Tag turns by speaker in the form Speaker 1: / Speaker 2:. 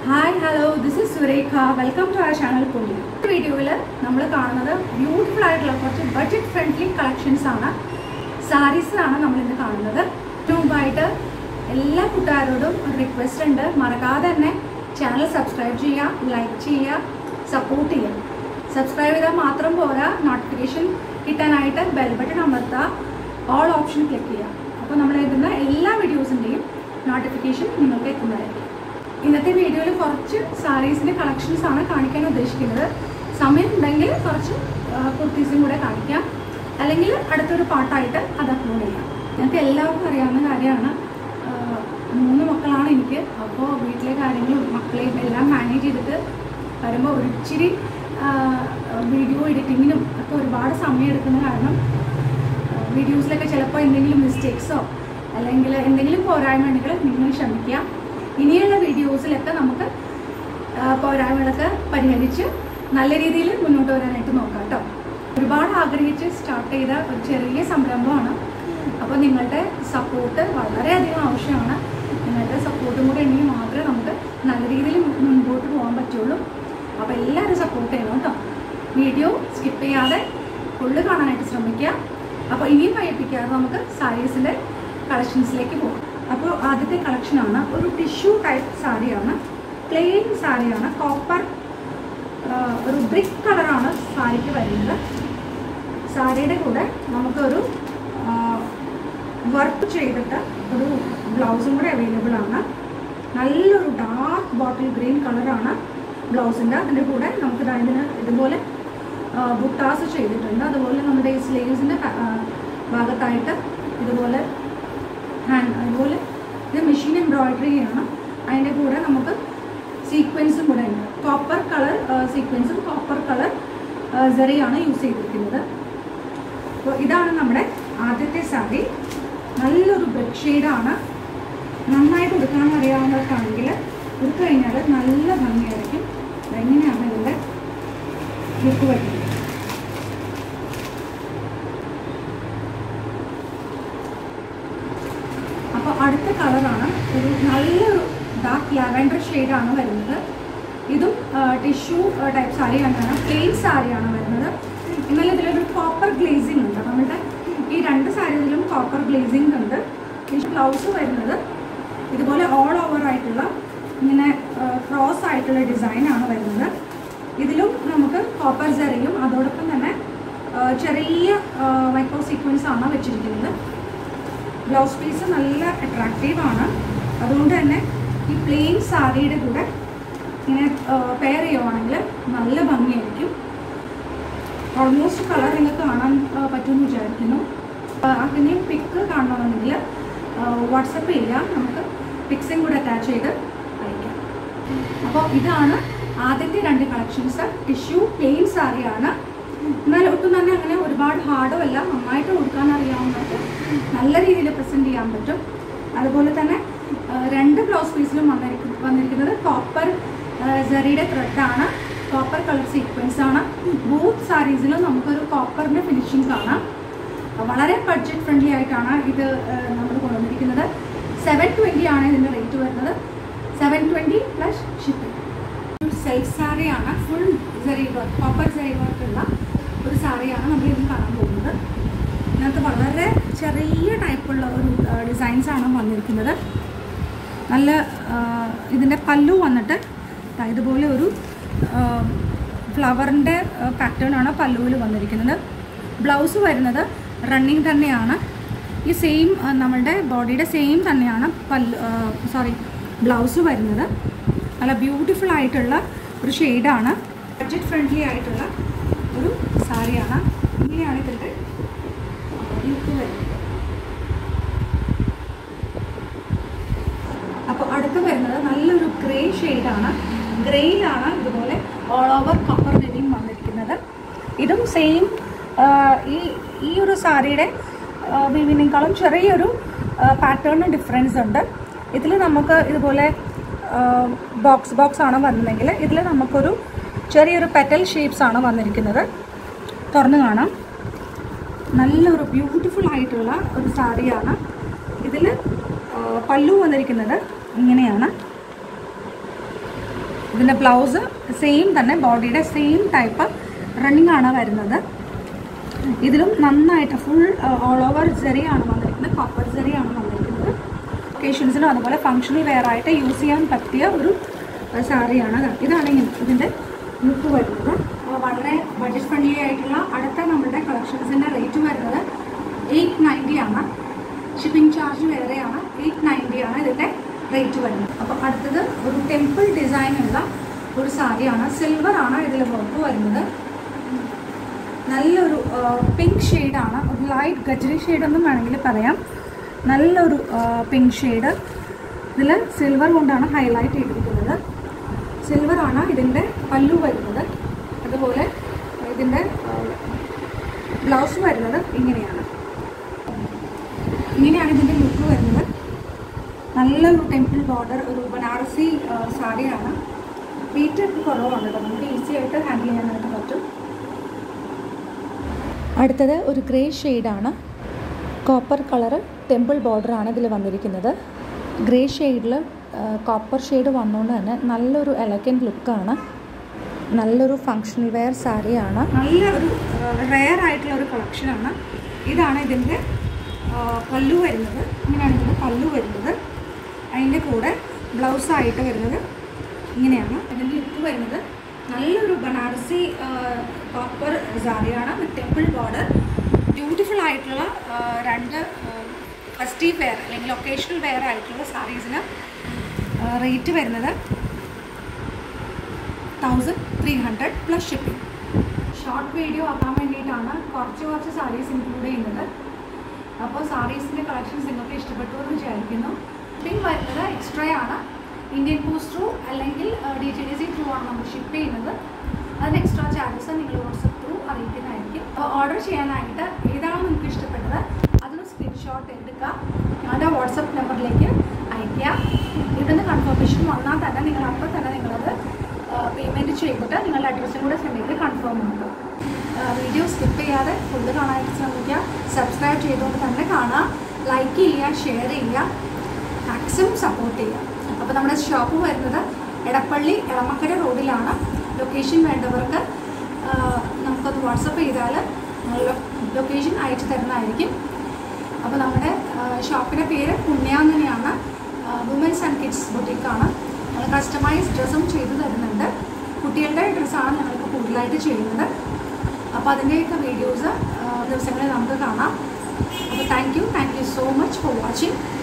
Speaker 1: hi hello this is Surekha welcome to our channel പുള്ളി വീഡിയോയിൽ നമ്മൾ കാണുന്നത് ബ്യൂട്ടിഫുൾ ആയിട്ടുള്ള കുറച്ച് ബഡ്ജറ്റ് ഫ്രണ്ട്ലി കളക്ഷൻസ് ആണ് സാരീസ് ആണ് നമ്മൾ ഇന്ന് കാണുന്നത് ഇതിനു മുമ്പായിട്ട് എല്ലാ കൂട്ടുകാരോടും ഒരു റിക്വസ്റ്റ് ഉണ്ട് മറക്കാതെ തന്നെ ചാനൽ സബ്സ്ക്രൈബ് ചെയ്യുക ലൈക്ക് ചെയ്യുക സപ്പോർട്ട് ചെയ്യുക സബ്സ്ക്രൈബ് ചെയ്താൽ മാത്രം പോരാ നോട്ടിഫിക്കേഷൻ കിട്ടാനായിട്ട് ബെൽ ബട്ടൺ അമർത്തുക ഓൾ ഓപ്ഷൻ ക്ലിക്ക് ചെയ്യുക അപ്പോൾ നമ്മൾ എഴുതുന്ന എല്ലാ വീഡിയോസിൻ്റെയും നോട്ടിഫിക്കേഷൻ നിങ്ങൾക്ക് എത്തുന്നതായിരിക്കും ഇന്നത്തെ വീഡിയോയിൽ കുറച്ച് സാരീസിൻ്റെ കളക്ഷൻസ് ആണ് കാണിക്കാൻ ഉദ്ദേശിക്കുന്നത് സമയം ഉണ്ടെങ്കിൽ കുറച്ച് കുർത്തീസും കൂടെ കാണിക്കാം അല്ലെങ്കിൽ അടുത്തൊരു പാട്ടായിട്ട് അത് അപ്ലോഡ് ചെയ്യാം ഞങ്ങൾക്ക് എല്ലാവർക്കും അറിയാവുന്ന കാര്യമാണ് ആ, മൂന്ന് മക്കളാണ് എനിക്ക് അപ്പോൾ വീട്ടിലെ കാര്യങ്ങളും മക്കളെയും എല്ലാം മാനേജ് ചെയ്തിട്ട് വരുമ്പോൾ ഒരിച്ചിരി വീഡിയോ എഡിറ്റിങ്ങിനും ഒക്കെ ഒരുപാട് സമയം എടുക്കുന്ന കാരണം വീഡിയോസിലൊക്കെ ചിലപ്പോൾ എന്തെങ്കിലും മിസ്റ്റേക്സോ അല്ലെങ്കിൽ എന്തെങ്കിലും പോരായ്മ ഉണ്ടെങ്കിൽ നിങ്ങൾ ക്ഷമിക്കുക ഇനിയുള്ള വീഡിയോസിലൊക്കെ നമുക്ക് ആ, പോരായ്മകളൊക്കെ പരിഹരിച്ച് നല്ല രീതിയിൽ മുന്നോട്ട് വരാനായിട്ട് നോക്കാം കേട്ടോ ഒരുപാട് ആഗ്രഹിച്ച് സ്റ്റാർട്ട് ചെയ്ത ഒരു ചെറിയ സംരംഭമാണ് അപ്പോൾ നിങ്ങളുടെ സപ്പോർട്ട് വളരെയധികം ആവശ്യമാണ് നിങ്ങളുടെ സപ്പോർട്ടും കൂടെ ഉണ്ടെങ്കിൽ മാത്രമേ നമുക്ക് നല്ല രീതിയിൽ മുൻപോട്ട് പോകാൻ പറ്റുള്ളൂ അപ്പോൾ എല്ലാവരും സപ്പോർട്ട് ചെയ്യണം കേട്ടോ വീഡിയോ സ്കിപ്പ് ചെയ്യാതെ ഫുള്ള് കാണാനായിട്ട് ശ്രമിക്കുക അപ്പോൾ ഇനിയും വൈകിപ്പിക്കാതെ നമുക്ക് സാരീസിൻ്റെ കളക്ഷൻസിലേക്ക് പോകാം അപ്പോൾ ആദ്യത്തെ കളക്ഷനാണ് ഒരു ടിഷ്യൂ ടൈപ്പ് സാരിയാണ് പ്ലെയിൻ സാരിയാണ് കോപ്പർ ഒരു ബ്രിക്ക് കളറാണ് സാരിക്ക് വരുന്നത് സാരിയുടെ കൂടെ നമുക്കൊരു വർക്ക് ചെയ്തിട്ട് ഒരു ബ്ലൗസും കൂടെ അവൈലബിൾ ആണ് നല്ലൊരു ഡാർക്ക് ബോട്ടിൽ ഗ്രീൻ കളറാണ് ബ്ലൗസിൻ്റെ അതിൻ്റെ കൂടെ നമുക്ക് ദാ ഇതിന് ഇതുപോലെ ബുട്ടാസ് ചെയ്തിട്ടുണ്ട് അതുപോലെ നമ്മുടെ ഈ സ്ലീവ്സിൻ്റെ ഭാഗത്തായിട്ട് ഇതുപോലെ ഹാൻഡ് അതുപോലെ ഇത് മെഷീൻ എംബ്രോയിഡറി ആണ് അതിൻ്റെ കൂടെ നമുക്ക് സീക്വൻസും കൂടെ ഉണ്ട് കോപ്പർ കളർ സീക്വൻസും കോപ്പർ കളർ സെറിയാണ് യൂസ് ചെയ്തിരിക്കുന്നത് അപ്പോൾ ഇതാണ് നമ്മുടെ ആദ്യത്തെ സാരി നല്ലൊരു ബ്രിക്ക് ഷെയ്ഡാണ് നന്നായിട്ട് ഉടുക്കാൻ അറിയാവുന്നവർക്കാണെങ്കിൽ ഉടുത്തു കഴിഞ്ഞാൽ നല്ല ഭംഗിയായിരിക്കും എങ്ങനെയാണ് ഇതിൻ്റെ ലുക്ക് വരുന്നത് അപ്പോൾ അടുത്ത കളറാണ് ഒരു നല്ലൊരു ഡാർക്ക് ലാവൻഡർ ഷെയ്ഡാണ് വരുന്നത് ഇതും ടിഷ്യൂ ടൈപ്പ് സാരി തന്നെയാണ് പ്ലെയിൻ സാരിയാണ് വരുന്നത് എന്നാൽ ഇതിലൊരു കോപ്പർ ഗ്ലേസിംഗ് ഉണ്ട് നമ്മുടെ ഈ രണ്ട് സാരിയിലും കോപ്പർ ഗ്ലേസിംഗ് ഉണ്ട് ബ്ലൗസ് വരുന്നത് ഇതുപോലെ ഓൾ ഓവർ ആയിട്ടുള്ള ഇങ്ങനെ ക്രോസ് ആയിട്ടുള്ള ഡിസൈനാണ് വരുന്നത് ഇതിലും നമുക്ക് കോപ്പർ സെറിയും അതോടൊപ്പം തന്നെ ആ, ചെറിയ മൈക്രോ സീക്വൻസ് ആണ് വെച്ചിരിക്കുന്നത് ബ്ലൗസ് പീസ് നല്ല അട്രാക്റ്റീവ് ആണ് അതുകൊണ്ട് തന്നെ ഈ പ്ലെയിൻ സാരിയുടെ കൂടെ ഇങ്ങനെ പെയർ ചെയ്യുവാണെങ്കിൽ നല്ല ഭംഗിയായിരിക്കും ഓൾമോസ്റ്റ് കളർ നിങ്ങൾക്ക് കാണാൻ ആ, പറ്റുമെന്ന് വിചാരിക്കുന്നു അതിന് പിക്ക് കാണണമെന്നുണ്ടെങ്കിൽ വാട്സപ്പ് ചെയ്യാം നമുക്ക് പിക്സും കൂടെ അറ്റാച്ച് ചെയ്ത് അയക്കാം അപ്പോൾ ഇതാണ് ആദ്യത്തെ രണ്ട് കളക്ഷൻസ് ടിഷ്യൂ പ്ലെയിൻ സാരിയാണ് എന്നാൽ ഒട്ടും തന്നെ അങ്ങനെ ഒരുപാട് ഹാർഡും അല്ല നന്നായിട്ട് കൊടുക്കാൻ അറിയാവുന്നവർക്ക് നല്ല രീതിയിൽ പ്രസൻറ്റ് ചെയ്യാൻ പറ്റും അതുപോലെ തന്നെ ആ, രണ്ട് ബ്ലൗസ് പീസിലും വന്നിരിക്കും വന്നിരിക്കുന്നത് കോപ്പർ ജെറിയുടെ ത്രെഡാണ് കോപ്പർ കളർ സീക്വൻസ് ആണ് ബൂത്ത് സാരീസിലും നമുക്കൊരു കോപ്പറിൻ്റെ ഫിനിഷിംഗ് കാണാം വളരെ ബഡ്ജറ്റ് ഫ്രണ്ട്ലി ആയിട്ടാണ് ഇത് നമ്മൾ കൊണ്ടുവന്നിരിക്കുന്നത് സെവൻ ട്വൻറ്റി ആണ് ഇതിൻ്റെ റേറ്റ് വരുന്നത് seven twenty plus shipping self സാരിയാണ് full zari work copper zari work ഉള്ള ഒരു സാരിയാണ് നമ്മൾ ഇന്ന് കാണാൻ പോകുന്നത് ഇതിനകത്ത് വളരെ ചെറിയ ടൈപ്പുള്ള ഒരു ഡിസൈൻസ് ആണ് വന്നിരിക്കുന്നത് നല്ല ഇതിൻ്റെ പല്ലു വന്നിട്ട് ദാ ഇതുപോലെ ഒരു ഫ്ലവറിൻ്റെ പാറ്റേൺ ആണ് പല്ലുവിൽ വന്നിരിക്കുന്നത് ബ്ലൗസ് വരുന്നത് റണ്ണിങ് തന്നെയാണ് ഈ സെയിം നമ്മളുടെ ബോഡിയുടെ സെയിം തന്നെയാണ് പല്ല് സോറി ബ്ലൗസ് വരുന്നത് നല്ല ബ്യൂട്ടിഫുൾ ആയിട്ടുള്ള ഒരു ഷെയ്ഡാണ് ബഡ്ജറ്റ് ഫ്രണ്ട്ലി ആയിട്ടുള്ള ഒരു സാരിയാണ് ഇങ്ങനെയാണ് ഇതിൻ്റെ ലുക്ക് വരുന്നത് അപ്പോൾ അടുത്ത് വരുന്നത് നല്ലൊരു ഗ്രേ ഷെയ്ഡാണ് ഗ്രേയിലാണ് ഇതുപോലെ ഓൾ ഓവർ കോപ്പർ വെവിങ് വന്നിരിക്കുന്നത് ഇതും സെയിം ഈ ഈ ഒരു സാരിയുടെ വിവിനേക്കാളും ചെറിയൊരു പാറ്റേൺ ഡിഫറൻസ് ഉണ്ട് ഇതിൽ നമുക്ക് ഇതുപോലെ ബോക്സ് ബോക്സ് ആണ് വന്നതെങ്കിൽ ഇതിൽ നമുക്കൊരു ചെറിയൊരു പെറ്റൽ ഷേപ്സ് ആണ് വന്നിരിക്കുന്നത് തുറന്ന് കാണാം നല്ലൊരു ബ്യൂട്ടിഫുൾ ആയിട്ടുള്ള ഒരു സാരിയാണ് ഇതിൽ പല്ലു വന്നിരിക്കുന്നത് ഇങ്ങനെയാണ് ഇതിൻ്റെ ബ്ലൗസ് സെയിം തന്നെ ബോഡിയുടെ സെയിം ടൈപ്പ് റണ്ണിങ് ആണ് വരുന്നത് ഇതിലും നന്നായിട്ട് ഫുൾ ഓൾ ഓവർ ജെറിയാണ് വന്നിരിക്കുന്നത് കോപ്പർ ജെറിയാണ് വന്നിരിക്കുന്നത് ഒക്കേഷൻസിനും അതുപോലെ ഫങ്ഷണൽ വെയർ ആയിട്ട് യൂസ് ചെയ്യാൻ പറ്റിയ ഒരു സാരിയാണ് ഇതാണ് ഇങ്ങനെ ഇതിൻ്റെ ലുക്ക് വരുന്നത് അപ്പോൾ വളരെ ബഡ്ജറ്റ് ഫ്രണ്ട്ലി ആയിട്ടുള്ള അടുത്ത നമ്മുടെ കളക്ഷൻസിൻ്റെ റേറ്റ് വരുന്നത് എയ്റ്റ് നയൻറ്റി ആണ് ഷിപ്പിംഗ് ചാർജ് വേറെയാണ് എയ്റ്റ് നയൻറ്റി ആണ് ഇതിൻ്റെ റേറ്റ് വരുന്നത് അപ്പോൾ അടുത്തത് ഒരു ടെമ്പിൾ ഡിസൈനുള്ള ഒരു സാരിയാണ് സിൽവർ ആണ് ഇതിൽ വർക്ക് വരുന്നത് നല്ലൊരു പിങ്ക് ഷെയ്ഡാണ് ഒരു ലൈറ്റ് ഗജറി ഷെയ്ഡെന്നും വേണമെങ്കിൽ പറയാം നല്ലൊരു പിങ്ക് ഷെയ്ഡ് ഇതിൽ സിൽവർ കൊണ്ടാണ് ഹൈലൈറ്റ് ചെയ്തിരിക്കുന്നത് സിൽവർ ആണ് ഇതിൻ്റെ പല്ലു വരുന്നത് അതുപോലെ ഇതിൻ്റെ ബ്ലൗസ് വരുന്നത് ഇങ്ങനെയാണ് ഇങ്ങനെയാണ് ഇതിൻ്റെ ലുക്ക് വരുന്നത് നല്ലൊരു ടെമ്പിൾ ബോർഡർ ഒരു ബനാറസി സാരിയാണ് വെയിറ്റ് ഒക്കെ കുറവാണ് കേട്ടോ നമുക്ക് ഈസി ആയിട്ട് ഹാൻഡിൽ ചെയ്യാനായിട്ട് പറ്റും
Speaker 2: അടുത്തത് ഒരു ഗ്രേ ഷെയ്ഡാണ് കോപ്പർ കളറ് ടെമ്പിൾ ബോർഡറാണ് ഇതിൽ വന്നിരിക്കുന്നത് ഗ്രേ ഷെയ്ഡിൽ കോപ്പർ ഷെയ്ഡ് വന്നുകൊണ്ട് തന്നെ നല്ലൊരു എലഗൻറ്റ് ലുക്കാണ് നല്ലൊരു ഫങ്ഷണൽ വെയർ സാരിയാണ്
Speaker 1: നല്ല ഒരു റെയർ ആയിട്ടുള്ള ഒരു കളക്ഷനാണ് ഇതാണ് ഇതിൻ്റെ പല്ലു വരുന്നത് ഇങ്ങനെയാണ് ഇതിൻ്റെ പല്ലു വരുന്നത് അതിൻ്റെ കൂടെ ബ്ലൗസായിട്ട് വരുന്നത് ഇങ്ങനെയാണ് ഇതിൻ്റെ ലുക്ക് വരുന്നത് നല്ലൊരു ബനാറസി കോപ്പർ സാരിയാണ് വിത്ത് ടെമ്പിൾ ബോർഡർ ബ്യൂട്ടിഫുൾ ആയിട്ടുള്ള ആ, രണ്ട് ഫസ്റ്റീവ് വെയർ അല്ലെങ്കിൽ ഒക്കേഷണൽ വെയർ ആയിട്ടുള്ള സാരീസിന് റേറ്റ് വരുന്നത് thousand three hundred plus shipping short video ആക്കാൻ വേണ്ടിയിട്ടാണ് കുറച്ച് കുറച്ച് സാരീസ് ഇൻക്ലൂഡ് ചെയ്യുന്നത് അപ്പോൾ സാരീസിൻ്റെ കളക്ഷൻസ് നിങ്ങൾക്ക് ഇഷ്ടപ്പെട്ടു എന്ന് വിചാരിക്കുന്നു ഷിപ്പിംഗ് വരുന്നത് എക്സ്ട്രാ ആണ് ഇന്ത്യൻ പോസ്റ്റ് ത്രൂ അല്ലെങ്കിൽ D T D C through ആണ് നമ്മൾ ഷിപ്പ് ചെയ്യുന്നത് അതിന് എക്സ്ട്രാ ചാർജസ് നിങ്ങൾ വാട്സപ്പ് ത്രൂ അറിയിക്കുന്നതായിരിക്കും അപ്പോൾ ഓർഡർ ചെയ്യാനായിട്ട് ഏതാണോ നിങ്ങൾക്ക് ഇഷ്ടപ്പെട്ടത് അതൊന്ന് സ്ക്രീൻഷോട്ട് എടുക്കുക ഞങ്ങളുടെ വാട്സപ്പ് നമ്പറിലേക്ക് അയയ്ക്കുക ഇവിടുന്ന് കൺഫർമേഷൻ വന്നാൽ തന്നെ നിങ്ങൾ അപ്പോൾ തന്നെ നിങ്ങളത് പേയ്മെൻറ്റ് ചെയ്തിട്ട് നിങ്ങളുടെ അഡ്രസ്സും കൂടെ സെൻഡ് ചെയ്ത് കൺഫേം ആക്കുക വീഡിയോ സ്കിപ്പ് ചെയ്യാതെ ഫുള്ള് കാണാനായിട്ട് ശ്രമിക്കുക സബ്സ്ക്രൈബ് ചെയ്തുകൊണ്ട് തന്നെ കാണുക ലൈക്ക് ചെയ്യുക ഷെയർ ചെയ്യുക മാക്സിമം സപ്പോർട്ട് ചെയ്യുക അപ്പോൾ നമ്മുടെ ഷോപ്പ് വരുന്നത് എടപ്പള്ളി എളമക്കര റോഡിലാണ് ലൊക്കേഷൻ വേണ്ടവർക്ക് ആ, നമുക്കത് വാട്സപ്പ് ചെയ്താൽ ലൊക്കേഷൻ അയച്ചു തരുന്നതായിരിക്കും അപ്പോൾ നമ്മുടെ ഷോപ്പിൻ്റെ പേര് പുണ്യാങ്ങനെയാണ് വുമൻസ് ആൻഡ് കിഡ്സ് ബുട്ടീക്കാണ് ഞങ്ങൾ കസ്റ്റമൈസ് ഡ്രസ്സും ചെയ്തു തരുന്നുണ്ട് കുട്ടികളുടെ ഡ്രസ്സാണ് ഞങ്ങൾക്ക് കൂടുതലായിട്ട് ചെയ്യുന്നത് അപ്പോൾ അതിൻ്റെയൊക്കെ വീഡിയോസ് ദിവസങ്ങളിൽ നമുക്ക് കാണാം അപ്പോൾ thank you thank you so much for watching